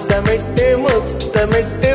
முத்தமிட்டு முத்தமிட்டு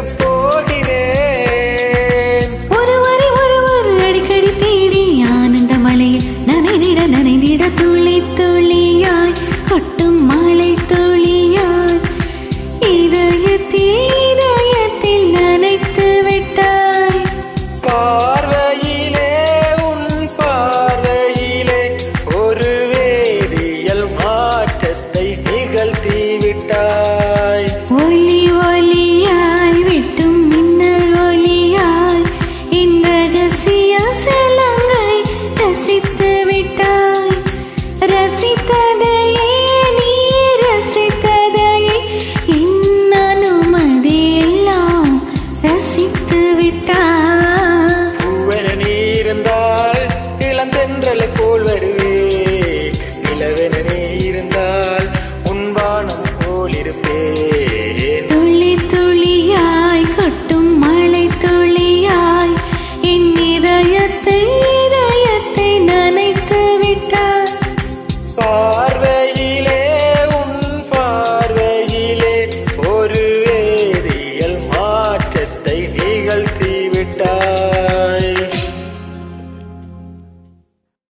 போகிறேன் ஒரு வரி ஒரு ஒரு அடிக்கடி தேடி ஆனந்த மழையில் நனைந்திட நனைந்திட துளி துளியாய் கொட்டும் மழை துளியாய் இதயத்தில் இதயத்தில் நனைத்து விட்டாய் பார்வையிலே உன் பார்வையிலே ஒரு வேதியியல் மாற்றத்தை நிகழ்த்தி விட்டாய் ஒலி ஒலியாய் விட்டும் மின்னல் ஒலியாய் இந்த ரகசிய சிலங்கை ரசித்து விட்டாய் ரசித்ததையே நீ ரசித்ததையே என் அனுமதி எல்லாம் ரசித்து விட்டாய் பூவென நீ இருந்தால் இளந்தென்றலை போல் வருவே நிலவென நீ இருந்தால் உன்வானம் போல் இருப்பேன் துளி துளியாய் கொட்டும் மழை துளியாய் என் இதயத்தை இதயத்தை நனைத்து விட்டாய் பார்வையிலே உன் பார்வையிலே ஒரு வேதியியல் மாற்றத்தை நிகழ்த்தி விட்டாய்